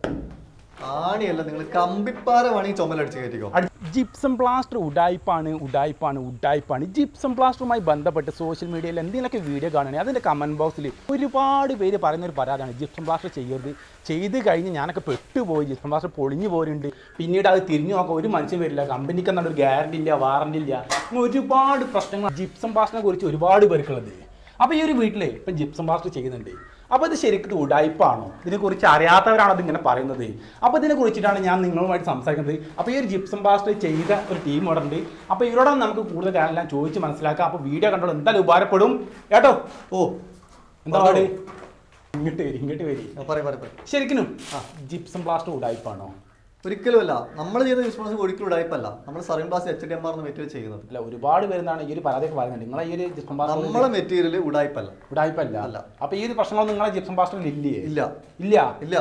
ആണിയല്ല നിങ്ങൾ കമ്പിപ്പാര വേണമെങ്കിൽ ചുമലടിച്ച് കയറ്റിക്കോ ജിപ്സം പ്ലാസ്റ്റർ ഉഡായിപ്പാണ് ഉഡായിപ്പാണ് ഉഡായിപ്പാണ് ജിപ്സം പ്ലാസ്റ്ററുമായി ബന്ധപ്പെട്ട് സോഷ്യൽ മീഡിയയിൽ എന്തെങ്കിലുമൊക്കെ വീഡിയോ കാണുകയാണെങ്കിൽ അതിൻ്റെ കമൻറ്റ് ബോക്സിൽ ഒരുപാട് പേര് പറയുന്ന ഒരു പരാതിയാണ് ജിപ്സം പ്ലാസ്റ്റർ ചെയ്യരുത് ചെയ്ത് കഴിഞ്ഞ് ഞാനൊക്കെ പെട്ടുപോയി ജിപ്സം പ്ലാസ്റ്റർ പൊളിഞ്ഞു പോരുന്നുണ്ട് പിന്നീട് അത് തിരിഞ്ഞു നോക്കാൻ ഒരു മനുഷ്യൻ വരില്ല കമ്പനിക്ക് എന്താണ് ഒരു ഗ്യാരണ്ടി ഇല്ല വാറണ്ടി ഇല്ല അങ്ങനെ ഒരുപാട് പ്രശ്നങ്ങൾ ജിപ്സം പ്ലാസ്റ്ററിനെ കുറിച്ച് ഒരുപാട് പേർക്കുള്ളത് അപ്പോൾ ഈ ഒരു വീട്ടിൽ ഇപ്പം ജിപ്സം പ്ലാസ്റ്റർ ചെയ്യുന്നുണ്ട് അപ്പോൾ ഇത് ശരിക്കും ഉടായ്പാണോ ഇതിനെക്കുറിച്ച് അറിയാത്തവരാണ് ഇതിങ്ങനെ പറയുന്നത് അപ്പോൾ ഇതിനെ കുറിച്ചിട്ടാണ് ഞാൻ നിങ്ങളുമായിട്ട് സംസാരിക്കുന്നത് അപ്പോൾ ഈ ഒരു ജിപ്സം പ്ലാസ്റ്റർ ചെയ്ത ഒരു ടീം ഇവിടെ ഉണ്ട് അപ്പോൾ ഇവരോട് നമുക്ക് കൂടുതൽ കാര്യമെല്ലാം ചോദിച്ച് മനസ്സിലാക്കാം അപ്പോൾ വീഡിയോ കണ്ടോളൂ എന്തായാലും ഉപകാരപ്പെടും കേട്ടോ ഓ എന്താ പാട് ഇങ്ങോട്ട് വരി ഇങ്ങോട്ട് വരി പറയും പറയും പറയും ശരിക്കും ജിപ്സം പ്ലാസ്റ്റർ ഉടായ്പാണോ ഒരിക്കലും അല്ല നമ്മൾ ചെയ്യുന്ന റെസ്പോൺസ് ഒരിക്കലും ഉടായ്പല്ല നമ്മൾ സർവീൻ ക്ലാസ് H D M R material ചെയ്യുന്നത് അല്ല ഒരുപാട് പേരുന്നാണ് ഈ ഒരു പരാതിയൊക്കെ പറയുന്നത് നിങ്ങളെ ഈ ഒരു ജിപ്സം പ്ലാസ്റ്റർ നമ്മളെ മെറ്റീരിയൽ ഉടായ്പല്ല ഉടായ്പല്ല അല്ല. അപ്പോൾ ഈ ഒരു പ്രശ്നങ്ങളൊന്നും നിങ്ങളെ ജിപ്സം പ്ലാസ്റ്ററിൽ ഇല്ലേ ഇല്ല ഇല്ല ഇല്ല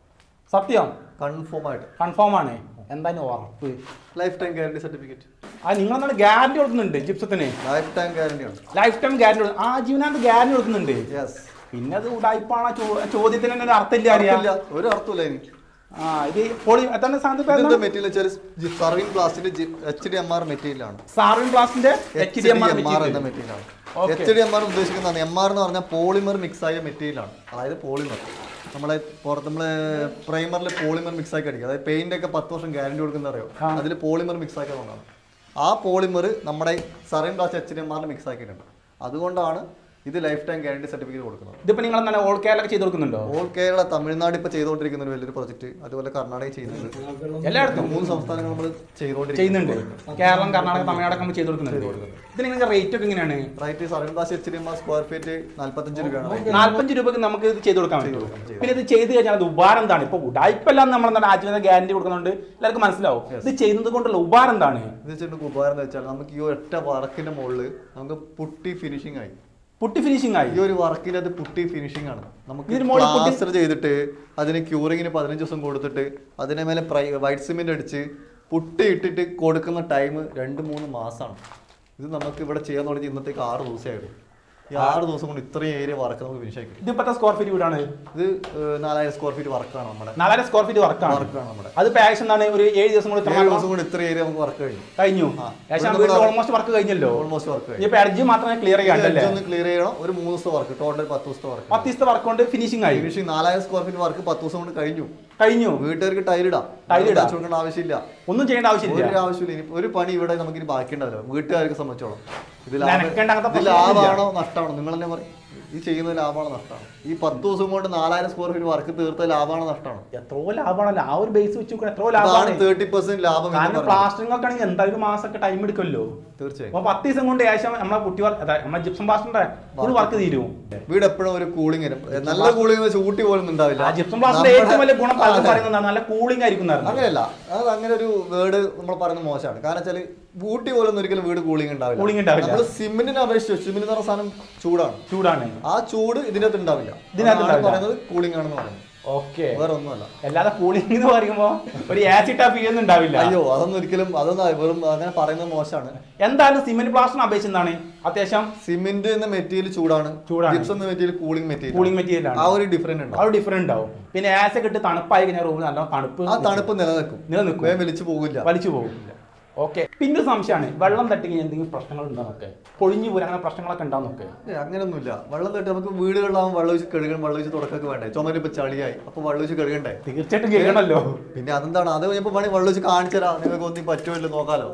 സത്യം കൺഫേം ആയിട്ട് കൺഫേം ആണ് എന്തായാലും ഉറപ്പ് ലൈഫ് ടൈം ഗ്യാരണ്ടി സർട്ടിഫിക്കറ്റ് ആ നിങ്ങൾ എന്താണ് ഗ്യാരണ്ടി കൊടുക്കുന്നുണ്ട് ജിപ്സത്തിന് ലൈഫ് ടൈം ഗ്യാരണ്ടി ആണ് ലൈഫ് ടൈം ഗ്യാരണ്ടി ആ ജീവനാന്ത് ഗ്യാരണ്ടി കൊടുക്കുന്നുണ്ട് യെസ് പിന്നെ അത് ഉടായ്പാണ് ചോദ്യത്തിന് തന്നെ ഒരു അർത്ഥമില്ല അറിയാം ഒരു അർത്ഥമില്ല എനിക്ക് ആ ഇത് പൊളി എത്ര സാധനത്തിന് ഇതിന്റെ പേര് മെറ്റീരിയൽ വെച്ചാൽ സർവീൻ പ്ലാസ്റ്റിന്റെ H D M R material ആണ് സാറിൻ ക്ലാസിന്റെ എച്ച് ഡി എം ആർ എന്ന മെറ്റീരിയൽ ആണ് Okay. H D M R ഉദ്ദേശിക്കുന്നതാണ് എം ആർ എന്ന് പറഞ്ഞാൽ പോളിമർ മിക്സ് ആയ മെറ്റീരിയൽ ആണ് അതായത് പോളിമർ നമ്മളെ പുറത്ത് നമ്മള് പ്രൈമറിൽ പോളിമർ മിക്സ് ആക്കി അടിക്കുക അതായത് പെയിന്റ് ഒക്കെ പത്ത് വർഷം ഗ്യാരണ്ടി കൊടുക്കുന്ന അറിയോ അതിൽ പോളിമർ മിക്സ് ആക്കിയതുകൊണ്ടാണ് ആ പോളിമർ നമ്മുടെ സറൈൻ പ്ലാസ്റ്റ് എച്ച് ഡി എം ആറിൽ മിക്സ് ആക്കിയിട്ടുണ്ട് അതുകൊണ്ടാണ് ഇത് ലൈഫ് ടൈം ഗ്യാരണ്ടി സർട്ടിഫിക്കറ്റ് കൊടുക്കുന്നത് ഇതിപ്പോ നിങ്ങൾ എന്താണ് ഓൾ കേരള ചെയ്ത് കൊടുക്കുന്നുണ്ടോ ഓൾ കേരള തമിഴ്നാട് ഇപ്പൊ ചെയ്തുകൊണ്ടിരിക്കുന്ന ഒരു വലിയൊരു പ്രൊജക്ട് അതുപോലെ കർണാടക ചെയ്യുന്നുണ്ട് എല്ലായിടത്തും മൂന്ന് സംസ്ഥാനങ്ങൾ നമ്മൾ ചെയ്തുകൊണ്ടിരിക്കുന്നു ചെയ്യുന്നുണ്ട് കേരളം കർണാടക തമിഴ്നാടൊക്കെ നമ്മൾ ചെയ്ത് കൊടുക്കുന്നുണ്ട് ഇതിന് നിങ്ങൾക്ക് റേറ്റ് ഒക്കെ എങ്ങനെയാണ് റൈറ്റ് സർവീൻ പ്ലാസ്റ്റ് H D M R square feet നാല്പത്തഞ്ച് രൂപയാണ് rate. നാല്പഞ്ച് രൂപക്ക് നമുക്ക് ഇത് ചെയ്ത് കൊടുക്കാൻ പറ്റും പിന്നെ ഇത് ചെയ്ത് കഴിഞ്ഞാൽ അത് ഉപകാരം എന്താണ് ഇപ്പൊ ഉടായ്പെല്ലാം നമ്മൾ എന്താണ് ആജീവന ഗ്യാരണ്ടി കൊടുക്കുന്നുണ്ട് എല്ലാവർക്കും മനസ്സിലാവും ഇത് ചെയ്യുന്നത് കൊണ്ടുള്ള ഉപകാരം എന്താണ് ഇത് വെച്ചിട്ട് ഉപകാരം എന്ന് വെച്ചാൽ നമുക്ക് ഈ ഒറ്റ വർക്കിന്റെ മുകളിൽ നമുക്ക് പുട്ടി ഫിനിഷിംഗ് ആയി പുട്ടി ഫിനിഷിംഗ് ആയി ഈ ഒരു വർക്കിൽ അത് പുട്ടി ഫിനിഷിംഗ് ആണ് നമുക്ക് ഇതിന് മുകളിൽ പുട്ടി- പ്ലാസ്റ്റർ ചെയ്തിട്ട് അതിന് ക്യൂറിങ്ങിന് പതിനഞ്ച് ദിവസം കൊടുത്തിട്ട് അതിനെ മേലെ വൈറ്റ് സിമെന്റ് അടിച്ച് പുട്ടി ഇട്ടിട്ട് കൊടുക്കുന്ന ടൈം രണ്ട് മൂന്ന് മാസമാണ് ഇത് നമുക്ക് ഇവിടെ ചെയ്യാൻ തുടങ്ങി ഇന്നത്തേക്ക് ആറ് ദിവസമായിരുന്നു ഈ ആറ് ദിവസം കൊണ്ട് ഇത്രയും ഏരിയ വർക്ക് നമുക്ക് ഫിനിഷ് ആക്കി ഇത് ഇപ്പത്തെ സ്ക്വയർ ഫീറ്റ് വീടാണ് ഇത് ഏഹ്, നാലായിരം സ്ക്വയർ ഫീറ്റ് വർക്കാണ് നമ്മുടെ നാലായിരം സ്ക്വയർ ഫീറ്റ് വർക്കാണ് വർക്കാണ് നമ്മുടെ അത് പാഷൻ എന്താണ് ഒരു ഏഴ് ദിവസം കൊണ്ട് ഇത്ര ഏഴ് ദിവസം കൊണ്ട് ഇത്ര ഏരിയ നമുക്ക് വർക്ക് കഴിഞ്ഞു കഴിഞ്ഞു ആ. ഏകദേശം ഇവിടെ വീട്ടിൽ നമ്മള് ഓൾമോസ്റ്റ് വർക്ക് കഴിഞ്ഞല്ലോ ഓൾമോസ്റ്റ് വർക്ക് കഴിഞ്ഞു ഇനിയിപ്പോ എഡ്ജ് മാത്രമേ ക്ലിയർ ചെയ്യാണ്ടല്ലേ ഒന്ന് ക്ലിയർ ചെയ്യണം ഒരു മൂന്ന് ദിവസത്തെ വർക്ക് ടോട്ടൽ പത്ത് ദിവസത്തെ വർക്ക് പത്ത് ദിവസത്തെ വർക്ക് കൊണ്ട് ഫിനിഷിംഗ് ആയി ഫിനിഷിംഗ് നാലായിരം സ്ക്വയർ ഫീറ്റ് വർക്ക് പത്ത് ദിവസം കൊണ്ട് കഴിഞ്ഞു കഴിഞ്ഞു വീട്ടുകാർക്ക് ടൈലിടാം Tile ഇടാം. കൊടുക്കേണ്ട ആവശ്യമില്ല ഒന്നും ചെയ്യേണ്ട ആവശ്യമില്ല ഒരു ആവശ്യമില്ല ഇനി ഒരു പണി ഇവിടെ നമുക്ക് ഇനി ബാക്കിയുണ്ടാവില്ല വീട്ടുകാർക്ക് സംബന്ധിച്ചോളം ഇത് നനയ്ക്കേണ്ട അങ്ങനത്തെ ഇത് പ്രശ്നമൊന്നുമില്ല. ലാഭമാണോ നഷ്ടമാണോ നിങ്ങൾ തന്നെ പറയും ഈ ചെയ്യുന്നത് ലാഭമാണോ നഷ്ടമാണോ ഈ പത്ത് ദിവസം കൊണ്ട് നാലായിരം സ്ക്വയർ ഫീറ്റ് വർക്ക് തീർത്ത ലാഭമാണോ നഷ്ടമാണോ എത്രയോ ലാഭമാണല്ലോ ആ ഒരു ബേസ് വെച്ച് നോക്കുമ്പോൾ എത്രയോ ലാഭമാണ് തേർട്ടി പെർസെന്റ് ലാഭം എന്ന് കാരണം പറയുന്നത്. പ്ലാസ്റ്ററിംഗ് ഒക്കെ ആണെങ്കിൽ എന്തായാലും ഒരു മാസമൊക്കെ ടൈം എടുക്കുമല്ലോ തീർച്ചയായും അപ്പൊ പത്ത് ദിവസം കൊണ്ട് ഏകദേശം നമ്മളെ കുട്ടി വർക്ക് നമ്മളെ ജിപ്സം പ്ലാസ്റ്ററിന്റെ ഫുൾ വർക്ക് തീരും വീട് എപ്പോഴും ഒരു കൂളിംഗ് നല്ല കൂളിംഗ് വെച്ച് ഊട്ടി പോലും ഉണ്ടാവില്ല ആ ജിപ്സം പ്ലാസ്റ്ററിന്റെ ഏറ്റവും വലിയ ഗുണം പലരും അതെ. പറയുന്നതാണ് നല്ല കൂളിംഗ് ആയിരിക്കും എന്നായിരുന്നു. അങ്ങനെയല്ല അത് അങ്ങനെ ഒരു വേർഡ് നമ്മൾ പറയുന്നത് മോശമാണ് കാരണം വെച്ചാൽ ഊട്ടി പോലൊന്നും ഒരിക്കലും വീട് കൂളിംഗ് ഉണ്ടാവില്ല Cooling ഉണ്ടാവില്ല. നമ്മൾ സിമെന്റിനെ അപേക്ഷിച്ച് സിമെന്റ് എന്ന് പറഞ്ഞ സാധനം ചൂടാണ് ചൂടാണ് ആ ചൂട് ഇതിനകത്ത് ഉണ്ടാവില്ല ഇതിനകത്ത് അതാണ് ഉണ്ടാവില്ല. പറയുന്നത് കൂളിംഗ് ആണെന്ന് പറയുന്നത് ഓക്കെ വേറെ ഒന്നുമല്ല അല്ലാതെ കൂളിംഗ് എന്ന് പറയുമ്പോ ഒരു ആസിഡ് ടാപ്പ് ചെയ്യുന്നുണ്ടാവില്ല അയ്യോ അതൊന്നും ഒരിക്കലും അതൊന്നും വെറും അങ്ങനെ പറയുന്നത് മോശമാണ് എന്തായാലും സിമെന്റ് പ്ലാസ്റ്ററിനെ അപേക്ഷിച്ച് എന്താണ് അത്യാവശ്യം സിമെന്റ് എന്ന മെറ്റീരിയൽ ചൂടാണ് ചൂടാണ്. ജിപ്സം എന്ന material cooling material cooling material ആണ് ആ ഒരു ഡിഫറൻറ്റ് ആ ഉണ്ടാവും ഒരു ഡിഫറൻറ്റ് ഉണ്ടാവും പിന്നെ ആസ് ഇട്ട് തണുപ്പായി കഴിഞ്ഞാൽ റൂമിൽ നല്ല തണുപ്പ് ആ തണുപ്പ് നിലനിൽക്കും നിലനിൽക്കും. വേഗം വലിച്ചു പോകില്ല വലിച്ചു പോകും ഓക്കെ പിന്നെ ഒരു സംശയമാണ് വെള്ളം തട്ടി കഴിഞ്ഞാൽ എന്തെങ്കിലും പ്രശ്നങ്ങൾ ഉണ്ടോന്നൊക്കെ പൊളിഞ്ഞു പോരാ അങ്ങനെ പ്രശ്നങ്ങളൊക്കെ ഉണ്ടാവുന്നൊക്കെ ഏ, അങ്ങനെയൊന്നുമില്ല വെള്ളം തട്ടി നമുക്ക് വീടുകളിലാവും വെള്ളം ഒഴിച്ച് കഴുകണം വെള്ളം ഒഴിച്ച് തുടക്കമൊക്കെ വേണ്ടേ ചുമര് ഇപ്പൊ ചളിയായി അപ്പൊ വെള്ളം ഒഴിച്ച് കഴുകണ്ടേ തീർച്ചയായിട്ടും കേൾക്കണമല്ലോ പിന്നെ അതെന്താണ് അത് കഴിഞ്ഞപ്പോ പണി വെള്ളം ഒഴിച്ച് കാണിച്ചു തരാം നിങ്ങൾക്ക് ഒന്നും പറ്റുമല്ലോ നോക്കാലോ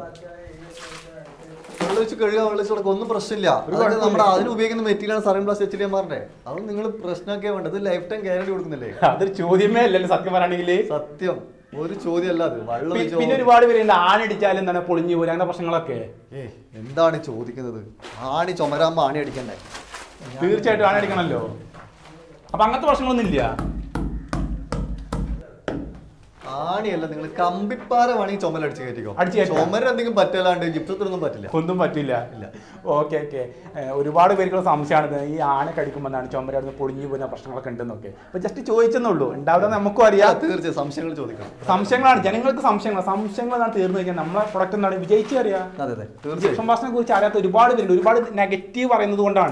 വെള്ളം ഒഴിച്ച് കഴുകുക വെള്ളം ഒഴിച്ച് കൊടുക്കുക ഒന്നും പ്രശ്നമില്ല അതൊക്കെ നമ്മുടെ അതിന് ഉപയോഗിക്കുന്ന മെറ്റീരിയൽ സർവീൻ പ്ലസ് എച്ച് ഡി എം ആറിന്റെ അത് നിങ്ങൾ പ്രശ്നമൊക്കെ വേണ്ടത് ലൈഫ് ടൈം ഗ്യാരണ്ടി കൊടുക്കുന്നില്ലേ അതൊരു ചോദ്യമേ അല്ലല്ലോ സത്യം പറയുകയാണെങ്കിൽ സത്യം ഒരു ചോദ്യമല്ല അത് വെള്ളം പി- ഒഴിച്ച് പിന്നെ ഒരുപാട് പേരുണ്ട് ആണിടിച്ചാലും എന്താണ് പൊളിഞ്ഞു പോരാ അങ്ങനെ പ്രശ്നങ്ങളൊക്കെ ഏ എന്താണ് ഈ ചോദിക്കുന്നത് ആണി ചുമരാകുമ്പോ ആണി അടിക്കണ്ടേ തീർച്ചയായിട്ടും ആണടിക്കണമല്ലോ അപ്പൊ അങ്ങനത്തെ പ്രശ്നങ്ങളൊന്നും ഇല്ല ആണിയല്ല നിങ്ങൾ കമ്പിപ്പാര വേണമെങ്കിൽ ചുമലടിച്ച് കയറ്റിക്കോ അടിച്ച് കയറ്റാം. ചുമര എന്തെങ്കിലും പറ്റലാണ്ട് ജിപ്സത്തിനൊന്നും പറ്റില്ല ഒന്നും പറ്റില്ല ഇല്ല. ഓക്കെ ഓക്കെ ഒരുപാട് പേർക്കുള്ള സംശയമാണ് ഇത്. ഈ ആനക്ക് അടിക്കുമ്പോൾ ചുമരടുന്ന് പൊളിഞ്ഞു പോകുന്ന പ്രശ്നങ്ങളൊക്കെ ഉണ്ടെന്നൊക്കെ അപ്പൊ ജസ്റ്റ് ചോദിച്ചെന്നുള്ളൂ ഉണ്ടാവുക നമുക്കും അറിയാം തീർച്ചയായും സംശയങ്ങൾ ചോദിക്കണം സംശയങ്ങളാണ് ജനങ്ങൾക്ക് സംശയങ്ങൾ സംശയങ്ങളാണ് തീർന്നു കഴിഞ്ഞാൽ നമ്മളെ പ്രൊഡക്റ്റ് എന്താണ് വിജയിച്ചു അറിയാം അതെ അതെ ജിപ്സം തീർച്ചയായും വാസിനെ കുറിച്ച് അറിയാത്ത ഒരുപാട് പേരുണ്ട് ഒരുപാട് നെഗറ്റീവ് പറയുന്നത് കൊണ്ടാണ്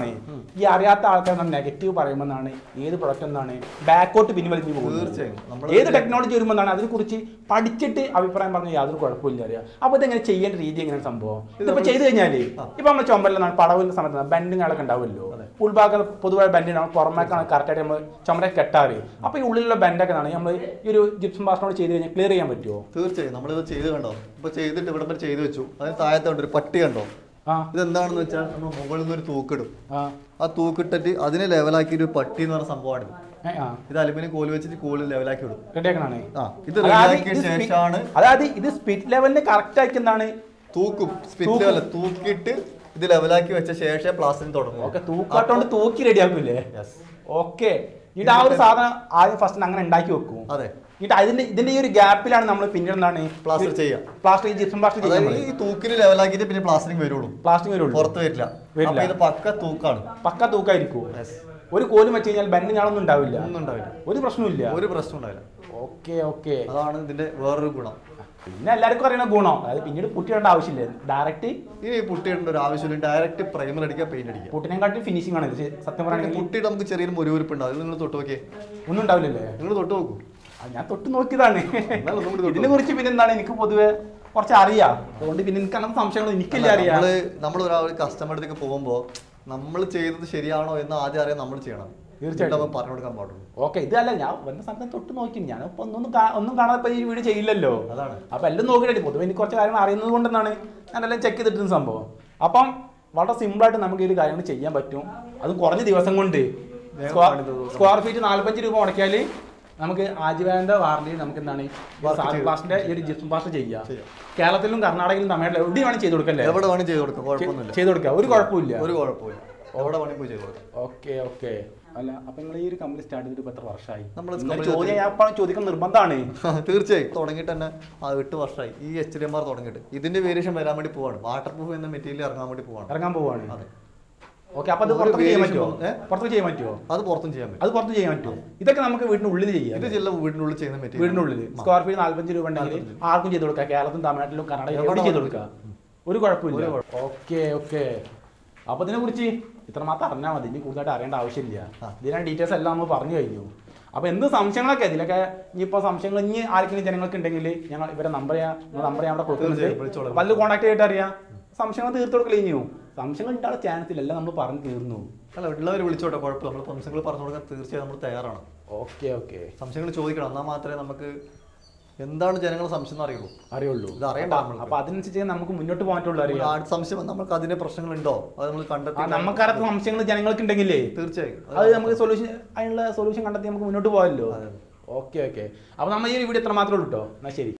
ഈ അറിയാത്ത ആൾക്കാർ നെഗറ്റീവ് പറയുമ്പോഴാണ് ഏത് പ്രൊഡക്റ്റ് എന്നാണ് ബാക്കോട്ട് പിൻവലിഞ്ഞ് പോകുന്നത് തീർച്ചയായും. നമ്മള് ഏത് ടെക്നോളജി വരുമ്പോഴാണ് അതിനെക്കുറിച്ച് പഠിച്ചിട്ട് അഭിപ്രായം പറഞ്ഞാൽ യാതൊരു കുഴപ്പമില്ല അറിയാം അപ്പോൾ ഇതെങ്ങനെ ചെയ്യേണ്ട രീതി എങ്ങനെയാണ് സംഭവം ഇതിപ്പോൾ ചെയ്ത് കഴിഞ്ഞാൽ ഇപ്പൊ നമ്മൾ ചുമരിലാണ് പടവിന്റെ സമയത്ത് ബെൻഡിങ്ങുകളൊക്കെ ഉണ്ടാവുമല്ലോ ഉൾഭാഗം പൊതുവായ ബെൻഡ് ഉണ്ടാവും പുറമേക്കാണ് കറക്റ്റായിട്ട് നമ്മൾ ചുമരെ കെട്ടാറ് അപ്പോൾ ഈ ഉള്ളിലുള്ള ബെൻഡൊക്കെ ആണ് നമ്മൾ ഈ ഒരു ജിപ്സം ബാസ്റ്റോട് ചെയ്ത് കഴിഞ്ഞാൽ ക്ലിയർ ചെയ്യാൻ പറ്റുമോ തീർച്ചയായും നമ്മളിത് ചെയ്ത് കണ്ടോ ഇപ്പൊ ചെയ്തിട്ട് ഇവിടെ വരെ ചെയ്ത് വെച്ചു അതിന് താഴത്തെ കണ്ടോ ഒരു പട്ടി കണ്ടോ ആ ഇതെന്താണെന്ന് വെച്ചാൽ നമ്മൾ മുകളിൽ നിന്ന് ഒരു തൂക്കിടും ആ ആ തൂക്കിട്ടിട്ട് അതിനെ ലെവലാക്കി ഒരു പട്ടി എന്ന് പറഞ്ഞ സംഭവമാണ് ഏ, ആ ഇത് അലുമിനിയം കോല് വെച്ചിട്ട് കോല് ലെവലാക്കി വിടും റെഡിയാക്കണാണ് ആ ഇത് അതായത് റെഡിയാക്കിയ ഇത് സ്പി- ശേഷമാണ് അതായത് ഇത് സ്പിറ്റ് ലെവലിന് കറക്റ്റ് ആക്കുന്നതാണ് തൂക്കും സ്പിറ്റ് ലെവൽ തൂക്കിയിട്ട് ഇത് ലെവലാക്കി വെച്ച ശേഷം പ്ലാസ്റ്റിക് തുടങ്ങും ഓക്കെ തൂക്കാട്ടോണ്ട് തൂക്കി റെഡിയാക്കൂലേ യെസ് ഓക്കെ എന്നിട്ട് ആ ഒരു സാധനം ആദ്യം ഫസ്റ്റ് അങ്ങനെ ഉണ്ടാക്കി വെക്കും അതെ എന്നിട്ട് അതിന്റെ ഇതിന്റെ ഈ ഒരു ഗ്യാപ്പിലാണ് നമ്മൾ പിന്നീട് എന്താണ് പ്ലാസ്റ്റർ ചെയ്യാം പ്ലാസ്റ്റിക് ജിപ്സം പ്ലാസ്റ്റിക് അതായത് ചെയ്യാൻ ഈ തൂക്കിന് ലെവലാക്കിയിട്ട് പിന്നെ പ്ലാസ്റ്റിക് വരുള്ളൂ പ്ലാസ്റ്റിക് വരുള്ളൂ പുറത്ത് വരില്ല വരില്ല. അപ്പൊ ഇത് പക്ക തൂക്കാണ് പക്ക തൂക്കായിരിക്കും Yes. ഒരു കോലും വെച്ച് കഴിഞ്ഞാൽ ബെൻഡ് ഞാളൊന്നും ഉണ്ടാവില്ല ഒന്നും ഉണ്ടാവില്ല ഒരു പ്രശ്നമില്ല ഒരു പ്രശ്നം ഉണ്ടാവില്ല ഓക്കെ ഓക്കെ അതാണ് ഇതിന്റെ വേറൊരു ഗുണം പിന്നെ എല്ലാവർക്കും അറിയണ ഗുണം അതായത് പിന്നീട് പുട്ടിടേണ്ട ആവശ്യമില്ല ഡയറക്റ്റ് ഇനി ഈ പുട്ടിയിടേണ്ട ഒരു ആവശ്യമില്ല ഡയറക്റ്റ് പ്രൈമർ അടിക്കുക പെയിന്റ് അടിക്കുക പുട്ടിനെക്കാട്ടി ഫിനിഷിംഗ് ആണ് ഇത് സത്യം പിന്നെ പറയുകയാണെങ്കിൽ പുട്ടിയിട്ട് നമുക്ക് ചെറിയൊരു മുറിവുരിപ്പുണ്ട് അത് നിങ്ങൾ തൊട്ട് നോക്കിയേ ഒന്നും ഉണ്ടാവില്ലല്ലേ നിങ്ങൾ തൊട്ട് നോക്കൂ ആ, ഞാൻ തൊട്ട് നോക്കിയതാണ് എന്നാലും ഒന്നും കൂടി തൊട്ട് ഇതിനെ കുറിച്ച് പിന്നെ എന്താണ് എനിക്ക് പൊതുവെ കുറച്ച് അറിയാം അതുകൊണ്ട് പിന്നെ എനിക്ക് അങ്ങനത്തെ സംശയങ്ങൾ എനിക്കല്ലേ അറിയാം നമ്മള് നമ്മൾ ഒരാൾ കസ്റ്റമർ അടുത്തേക്ക് പോകുമ്പോ നമ്മൾ ചെയ്തത് ശരിയാണോ എന്ന് ആദ്യം അറിയാൻ നമ്മൾ ചെയ്യണം തീർച്ചയായിട്ടും. നമ്മൾ പറഞ്ഞു കൊടുക്കാൻ പാടുള്ളൂ ഓക്കെ ഇതല്ല ഞാൻ വന്ന സമയത്ത് തൊട്ട് നോക്കി ഞാൻ ഇപ്പൊ ഒന്നും കാ- ഒന്നും കാണാതെ ഇപ്പൊ ഈ വീഡിയോ ചെയ്യില്ലല്ലോ അതാണ്. അപ്പൊ എല്ലാം നോക്കിയിട്ട് പൊതുവെ എനിക്ക് കുറച്ച് കാര്യങ്ങൾ അറിയുന്നത് കൊണ്ടെന്നാണ് ഞാൻ എല്ലാം ചെക്ക് ചെയ്തിട്ടുള്ള സംഭവം അപ്പം വളരെ സിമ്പിൾ ആയിട്ട് നമുക്ക് ഈ ഒരു കാര്യങ്ങൾ ചെയ്യാൻ പറ്റും അതും കുറഞ്ഞ ദിവസം കൊണ്ട് വേഗം സ്ക്വയർ പണി തീർക്കും. സ്ക്വയർ ഫീറ്റ് നാല്പഞ്ച് രൂപ മുടക്കിയാൽ നമുക്ക് ആജീവന്റെ വാറണ്ടി നമുക്ക് എന്താണ് Work സാൽ ചെയ്ത് പ്ലാസ്റ്റിന്റെ ഈ ഒരു ജിപ്സം പ്ലാസ്റ്റ് ചെയ്യാം ചെയ്യാം. കേരളത്തിലും കർണാടകയിലും തമിഴ്നാട്ടിലും എവിടെ വേണം ചെയ്ത് കൊടുക്കല്ലേ എവിടെ വേണം ചെയ്ത് കൊടുക്കാം കുഴപ്പമൊന്നുമില്ല ചെയ്ത് കൊടുക്കാം ഒരു കുഴപ്പമില്ല ഒരു കുഴപ്പമില്ല എവിടെ വേണേ പോയി ചെയ്ത് കൊടുക്കാം ഓക്കെ ഓക്കെ അല്ല അപ്പൊ നിങ്ങൾ ഈ ഒരു കമ്പനി സ്റ്റാർട്ട് ചെയ്തിട്ട് ഇപ്പൊ എത്ര വർഷമായി നമ്മള് നിങ്ങളെ company ചോദ്യം ഞാൻ ഇപ്പോൾ ചോദിക്കാൻ നിർബന്ധമാണ് തീർച്ചയായും തുടങ്ങിയിട്ട് തന്നെ ആ എട്ട് വർഷമായി ഈ എച്ച് ഡി എം ആർ തുടങ്ങിയിട്ട് ഇതിന്റെ വേരിയേഷൻ വരാൻ വേണ്ടി പോവാണ് വാട്ടർ പ്രൂഫ് എന്ന മെറ്റീരിയൽ ഇറങ്ങാൻ വേണ്ടി പോവാണ് ഇറങ്ങാൻ പോവാണ് അതെ ഓക്കെ അപ്പൊ അത് ഒരു പുറത്തൊക്കെ ചെയ്യാൻ variation പറ്റുമോ ഏ? പുറത്തൊക്കെ ചെയ്യാൻ പറ്റുമോ അത് പുറത്തും ചെയ്യാൻ പറ്റും അത് പുറത്ത് ചെയ്യാൻ പറ്റുമോ ഇതൊക്കെ നമുക്ക് വീടിനുള്ളിൽ ചെയ്യാം ഇത് ജില്ല വീടിനുള്ളിൽ ചെയ്യുന്ന മെറ്റീരിയൽ വീടിനുള്ളിൽ സ്ക്വയർ ഫീറ്റ് നാല്പഞ്ച് രൂപ ഉണ്ടെങ്കിൽ ആർക്കും ചെയ്ത് കൊടുക്കാം കേരളത്തിലും തമിഴ്നാട്ടിലും കർണാടകയിലും എവിടെ എവിടെ ചെയ്ത് വേണമെങ്കിലും. കൊടുക്കാം ഒരു കുഴപ്പമില്ല ഓക്കെ ഓക്കെ അപ്പൊ ഇതിനെ കുറിച്ച് ഇത്രമാത്രം അറിഞ്ഞാൽ മതി ഇനി കൂടുതലായിട്ട് അറിയേണ്ട ആവശ്യമില്ല ആ. ഇതിനെ ഡീറ്റെയിൽസ് എല്ലാം നമ്മൾ പറഞ്ഞു കഴിഞ്ഞു അപ്പൊ എന്ത് സംശയങ്ങളൊക്കെ ഇതിലൊക്കെ ഇനിയിപ്പോ സംശയങ്ങൾ ഇനി ആർക്കെങ്കിലും ജനങ്ങൾക്ക് ഉണ്ടെങ്കിൽ ഞങ്ങൾ ഇവരെ നമ്പർ നമ്പർ ഞാൻ അവിടെ തീർച്ചയായും, കൊടുക്കുന്നുണ്ട് വിളിച്ചോളാം. പല്ല് കോൺടാക്ട് ചെയ്തിട്ട് അറിയാം സംശയങ്ങൾ തീർത്തു കൊടുക്കൽ ഇനിയും സംശയങ്ങൾ ഉണ്ടാകാൻ ചാൻസ് ഇല്ല എല്ലാം നമ്മൾ പറഞ്ഞു തീർന്നു അല്ല ഉള്ളവർ വിളിച്ചോട്ടെ കുഴപ്പമില്ല നമ്മൾ സംശയങ്ങൾ പറഞ്ഞു കൊടുക്കാൻ തീർച്ചയായും നമ്മൾ തയ്യാറാണ് ഓക്കെ ഓക്കെ സംശയങ്ങൾ ചോദിക്കണം എന്നാൽ മാത്രമേ നമുക്ക് എന്താണ് ജനങ്ങൾ സംശയം എന്ന് അറിയുള്ളൂ അറിയുള്ളൂ ഇത് അറിയണ്ട അപ്പൊ- നമ്മൾക്ക്. അപ്പൊ അതിനനുസരിച്ച് നമുക്ക് മുന്നോട്ട് പോകാനുള്ള അറിയാം ആ സംശയം വന്നാൽ നമുക്ക് അതിന്റെ പ്രശ്നങ്ങളുണ്ടോ അത് നമ്മൾ ആ കണ്ടെത്തി നമുക്കറിയാത്ത സംശയങ്ങൾ ജനങ്ങൾക്ക് ഉണ്ടെങ്കിലേ തീർച്ചയായും അത് നമുക്ക് സൊല്യൂഷൻ അതിനുള്ള സൊല്യൂഷൻ കണ്ടെത്തി നമുക്ക് മുന്നോട്ട് പോകാമല്ലോ അതെ. ഓക്കെ ഓക്കെ അപ്പൊ നമ്മൾ ഈ വീഡിയോ എത്ര മാത്രമേ ഉള്ളൂ കേട്ടോ എന്നാ ശരി